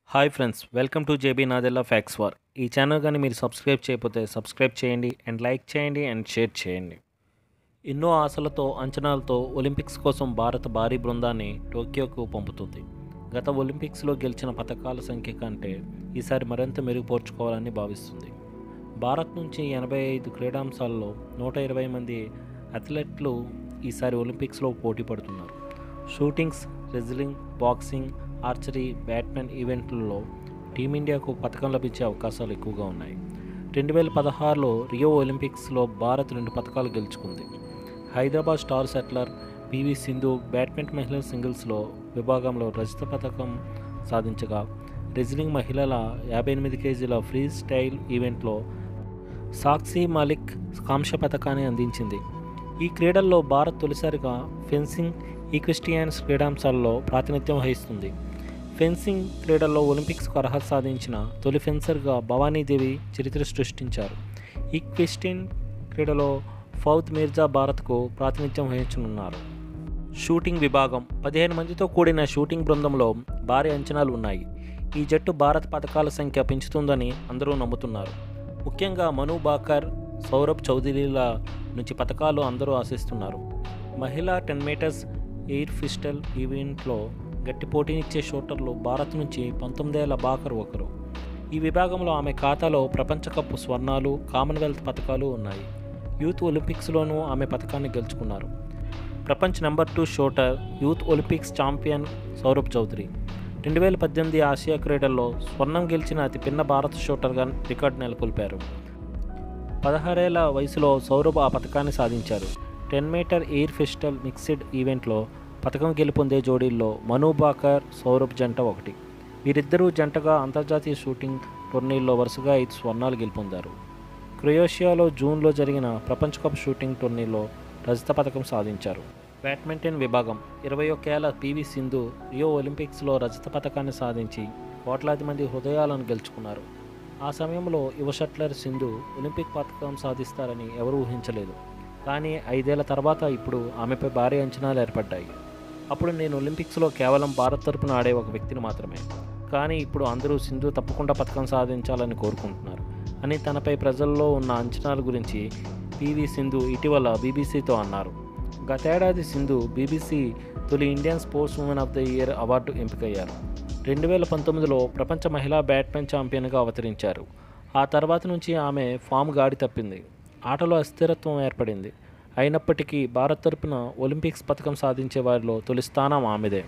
hi friends welcome to J B Nadella facts war ఈ channel కానీ మీరు సబ్స్క్రైబ్ చేయకపోతే సబ్స్క్రైబ్ చేయండి అండ్ లైక్ చేయండి అండ్ షేర్ చేయండి ఎన్నో ఆశలతో అంచనాలతో ఒలింపిక్స్ కోసం భారత భారీ బృందాన్ని టోక్యోకు పంపుతుంది గత ఒలింపిక్స్లో గెలిచిన పథకాల సంఖ్య కంటే ఈసారి మరింత మెరుగుపరుచుకోవాలని భావిస్తుంది భారత్ నుంచి ఎనభై ఐదు క్రీడాంశాల్లో నూట ఇరవై మంది అథ్లెట్లు ఈసారి ఒలింపిక్స్లో పోటీ పడుతున్నారు shootings wrestling boxing archery badminton ఈవెంట్లలో టీమిండియాకు పథకం లభించే అవకాశాలు ఎక్కువగా ఉన్నాయి రెండు వేల పదహారులో రియో ఒలింపిక్స్లో భారత్ రెండు పథకాలు గెలుచుకుంది Hyderabad star shuttler P V Sindhu badminton మహిళల సింగిల్స్లో విభాగంలో రజత పథకం సాధించగా రెజ్లింగ్ మహిళల యాభై ఎనిమిది కేజీల ఫ్రీ స్టైల్ ఈవెంట్లో సాక్షి మాలిక్ కాంస్య పథకాన్ని అందించింది ఈ క్రీడల్లో భారత్ తొలిసారిగా ఫెన్సింగ్ ఈక్విస్టియన్స్ క్రీడాంశాల్లో ప్రాతినిధ్యం వహిస్తుంది ఫెన్సింగ్ క్రీడల్లో ఒలింపిక్స్కు అర్హత సాధించిన తొలి ఫెన్సర్గా భవానీదేవి చరిత్ర సృష్టించారు ఈక్విస్టియన్ క్రీడలో ఫౌత్ మీర్జా భారత్కు ప్రాతినిధ్యం వహించనున్నారు షూటింగ్ విభాగం పదిహేను మందితో కూడిన షూటింగ్ బృందంలో భారీ అంచనాలు ఉన్నాయి ఈ జట్టు భారత్ పథకాల సంఖ్య పెంచుతుందని అందరూ నమ్ముతున్నారు ముఖ్యంగా మను బాకర్ సౌరభ్ చౌదరిల నుంచి పథకాలు అందరూ ఆశిస్తున్నారు మహిళా టెన్ మీటర్స్ ఎయిర్ పిస్టల్ ఈవెంట్లో గట్టి పోటీనిచ్చే షూటర్లు భారత్ నుంచి పంతొమ్మిదేళ్ల బాకర్ ఒకరు ఈ విభాగంలో ఆమె ఖాతాలో ప్రపంచ కప్ స్వర్ణాలు కామన్వెల్త్ పథకాలు ఉన్నాయి యూత్ ఒలింపిక్స్లోనూ ఆమె పథకాన్ని గెలుచుకున్నారు ప్రపంచ number two shooter youth Olympics champion Saurabh Chaudhary రెండు వేల పద్దెనిమిది ఆసియా క్రీడల్లో స్వర్ణం గెలిచిన అతి పిన్న భారత షూటర్గా రికార్డు నెలకొల్పారు పదహారేళ్ల వయసులో సౌరభ్ ఆ పథకాన్ని సాధించారు ten metre air festival mixed ఈవెంట్లో పథకం గెలుపొందే జోడీల్లో మను బాకర్ సౌరభ్ జంట ఒకటి వీరిద్దరూ జంటగా అంతర్జాతీయ షూటింగ్ టోర్నీల్లో వరుసగా ఐదు స్వర్ణాలు గెలుపొందారు క్రొయేషియాలో జూన్లో జరిగిన ప్రపంచ కప్ షూటింగ్ టోర్నీలో రజత పథకం సాధించారు బ్యాడ్మింటన్ విభాగం ఇరవై ఒక్కేళ్ల పివి సింధు రియో ఒలింపిక్స్లో రజత పథకాన్ని సాధించి కోట్లాది మంది హృదయాలను గెలుచుకున్నారు ఆ సమయంలో యువ షట్లర్ సింధు ఒలింపిక్ పథకం సాధిస్తారని ఎవరూ ఊహించలేదు కానీ ఐదేళ్ల తర్వాత ఇప్పుడు ఆమెపై భారీ అంచనాలు ఏర్పడ్డాయి అప్పుడు నేను ఒలింపిక్స్లో కేవలం భారత్ తరపున ఆడే ఒక వ్యక్తిని మాత్రమే కానీ ఇప్పుడు అందరూ సింధు తప్పకుండా పథకం సాధించాలని కోరుకుంటున్నారు అని తనపై ప్రజల్లో ఉన్న అంచనాల గురించి పివి సింధు ఇటీవల బీబీసీతో అన్నారు గతేడాది సింధు బీబీసీ తొలి Indian sports women of the year award ఎంపికయ్యారు రెండు వేల పంతొమ్మిదిలో ప్రపంచ మహిళా బ్యాడ్మింటన్ ఛాంపియన్గా అవతరించారు ఆ తర్వాత నుంచి ఆమె ఫామ్ గాడి తప్పింది ఆటలో అస్థిరత్వం ఏర్పడింది అయినప్పటికీ భారత్ తరపున ఒలింపిక్స్ పథకం సాధించే వారిలో తొలి స్థానం ఆమెదే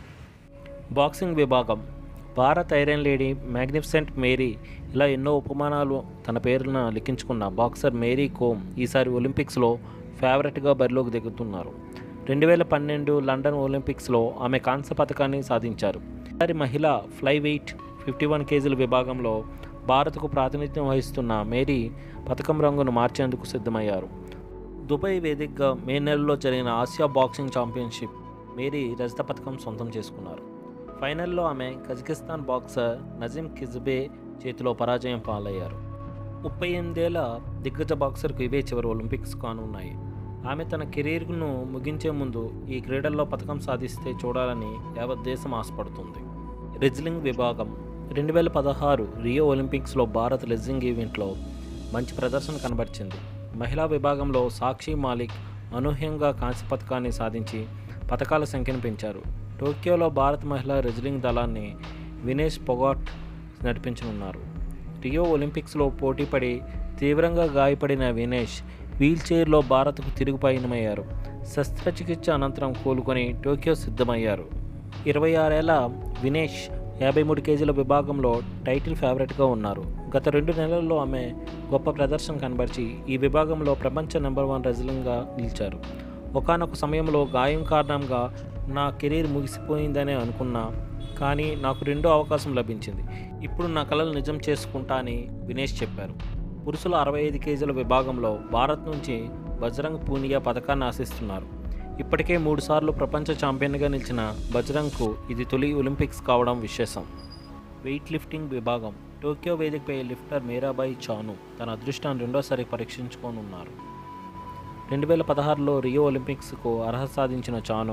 బాక్సింగ్ విభాగం Bharat iron lady magnificent Mary ఇలా ఎన్నో ఉపమానాలు తన పేరున లిఖించుకున్న బాక్సర్ మేరీ కోమ్ ఈసారి ఒలింపిక్స్లో ఫేవరెట్గా బరిలోకి దిగుతున్నారు రెండు వేల పన్నెండు లండన్ ఒలింపిక్స్లో ఆమె కాంస్య పథకాన్ని సాధించారు ఈసారి మహిళ ఫ్లై వెయిట్ ఫిఫ్టీ వన్ కేజీల విభాగంలో భారత్కు ప్రాతినిధ్యం వహిస్తున్న మేరీ పథకం రంగును మార్చేందుకు సిద్ధమయ్యారు దుబాయ్ వేదికగా మే నెలలో జరిగిన ఆసియా బాక్సింగ్ ఛాంపియన్షిప్ మేరీ రజత పథకం సొంతం చేసుకున్నారు ఫైనల్లో ఆమె కజకిస్తాన్ బాక్సర్ నజీం కిజ్బే చేతిలో పరాజయం పాలయ్యారు ముప్పై ఎనిమిదేళ్ల దిగ్గజ బాక్సర్కు ఇవే చివరి ఒలింపిక్స్ కానున్నాయి ఆమె తన కెరీర్ను ముగించే ముందు ఈ క్రీడల్లో పథకం సాధిస్తే చూడాలని యావత్ దేశం ఆశపడుతుంది రెజ్లింగ్ విభాగం రెండు వేల పదహారు రియో ఒలింపిక్స్లో భారత్ రెజ్లింగ్ ఈవెంట్లో మంచి ప్రదర్శన కనబరిచింది మహిళా విభాగంలో సాక్షి మాలిక్ అనూహ్యంగా కాంస్య పథకాన్ని సాధించి పథకాల సంఖ్యను పెంచారు టోక్యోలో భారత్ మహిళా రెజ్లింగ్ దళాన్ని వినేష్ పొగాట్ నడిపించనున్నారు రియో ఒలింపిక్స్లో పోటీపడి తీవ్రంగా గాయపడిన వినేష్ వీల్చైర్లో భారత్కు తిరుగు పయనమయ్యారు శస్త్రచికిత్స అనంతరం కోలుకొని టోక్యో సిద్ధమయ్యారు ఇరవై ఆరేళ్ల వినేష్ యాభై మూడు కేజీల విభాగంలో టైటిల్ ఫేవరెట్గా ఉన్నారు గత రెండు నెలల్లో ఆమె గొప్ప ప్రదర్శన కనబరిచి ఈ విభాగంలో ప్రపంచ నెంబర్ వన్ రెజ్లింగ్గా నిలిచారు ఒకనొక సమయంలో గాయం కారణంగా నా కెరీర్ ముగిసిపోయిందనే అనుకున్నా కానీ నాకు రెండో అవకాశం లభించింది ఇప్పుడు నా కళలు నిజం చేసుకుంటా అని వినేష్ చెప్పారు పురుషుల అరవై ఐదు కేజీల విభాగంలో భారత్ నుంచి బజరంగ్ పూనియా పథకాన్ని ఆశిస్తున్నారు ఇప్పటికే మూడుసార్లు ప్రపంచ ఛాంపియన్గా నిలిచిన బజరంగ్కు ఇది తొలి ఒలింపిక్స్ కావడం విశేషం వెయిట్ లిఫ్టింగ్ విభాగం టోక్యో వేదికపై లిఫ్టర్ మీరాబాయి చాను తన అదృష్టాన్ని రెండోసారి పరీక్షించుకోనున్నారు రెండు వేల పదహారులో రియో ఒలింపిక్స్కు అర్హత సాధించిన చాను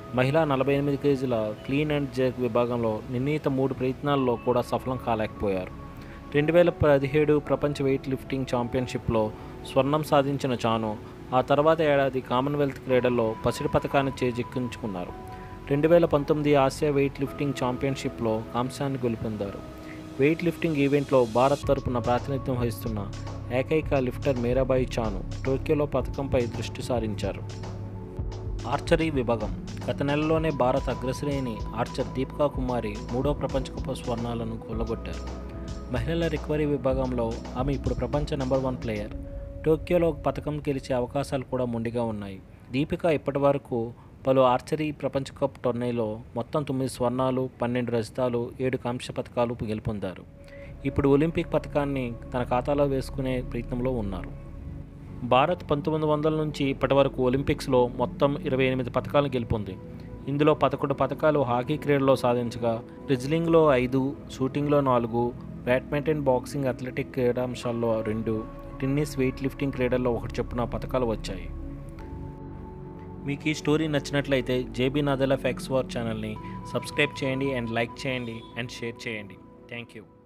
మహిళా నలభై ఎనిమిది కేజీల క్లీన్ అండ్ జర్క్ విభాగంలో నిర్ణీత మూడు ప్రయత్నాల్లో కూడా సఫలం కాలేకపోయారు రెండు వేల పదిహేడు ప్రపంచ వెయిట్ లిఫ్టింగ్ ఛాంపియన్షిప్లో స్వర్ణం సాధించిన చాను ఆ తర్వాత ఏడాది కామన్వెల్త్ క్రీడల్లో పసిడి పథకాన్ని చేజిక్కించుకున్నారు రెండు వేల పంతొమ్మిది ఆసియా వెయిట్ లిఫ్టింగ్ ఛాంపియన్షిప్లో కాంస్యాన్ని గెలుపొందారు వెయిట్ లిఫ్టింగ్ ఈవెంట్లో భారత్ తరపున ప్రాతినిధ్యం వహిస్తున్న ఏకైక లిఫ్టర్ మీరాబాయి చాను టోక్యోలో పథకంపై దృష్టి సారించారు ఆర్చరీ విభాగం గత నెలలోనే భారత అగ్రశ్రేణి ఆర్చర్ దీపికా కుమారి మూడో ప్రపంచ కప్ స్వర్ణాలను కొల్లగొట్టారు మహిళల రికవరీ విభాగంలో ఆమె ఇప్పుడు ప్రపంచ నెంబర్ వన్ ప్లేయర్ టోక్యోలో పథకం గెలిచే అవకాశాలు కూడా మొండిగా ఉన్నాయి దీపిక ఇప్పటి వరకు పలు ఆర్చరీ ప్రపంచ కప్ టోర్నీలో మొత్తం తొమ్మిది స్వర్ణాలు పన్నెండు రజతాలు ఏడు కాంస్య పథకాలు గెలుపొందారు ఇప్పుడు ఒలింపిక్ పథకాన్ని తన ఖాతాలో వేసుకునే ప్రయత్నంలో ఉన్నారు భారత్ పంతొమ్మిది వందల నుంచి ఇప్పటి వరకు ఒలింపిక్స్లో మొత్తం ఇరవై ఎనిమిది పథకాలను గెలుపొంది ఇందులో పదకొండు పథకాలు హాకీ క్రీడలో సాధించగా రిజ్లింగ్లో ఐదు షూటింగ్లో నాలుగు బ్యాడ్మింటన్ బాక్సింగ్ అథ్లెటిక్ క్రీడాంశాల్లో రెండు టెన్నిస్ వెయిట్ లిఫ్టింగ్ క్రీడల్లో ఒకటి చొప్పున పథకాలు వచ్చాయి మీకు ఈ స్టోరీ నచ్చినట్లయితే జేబీ నాదెలా ఫ్యాక్స్ వార్ ఛానల్ని సబ్స్క్రైబ్ చేయండి అండ్ లైక్ చేయండి అండ్ షేర్ చేయండి థ్యాంక్ యూ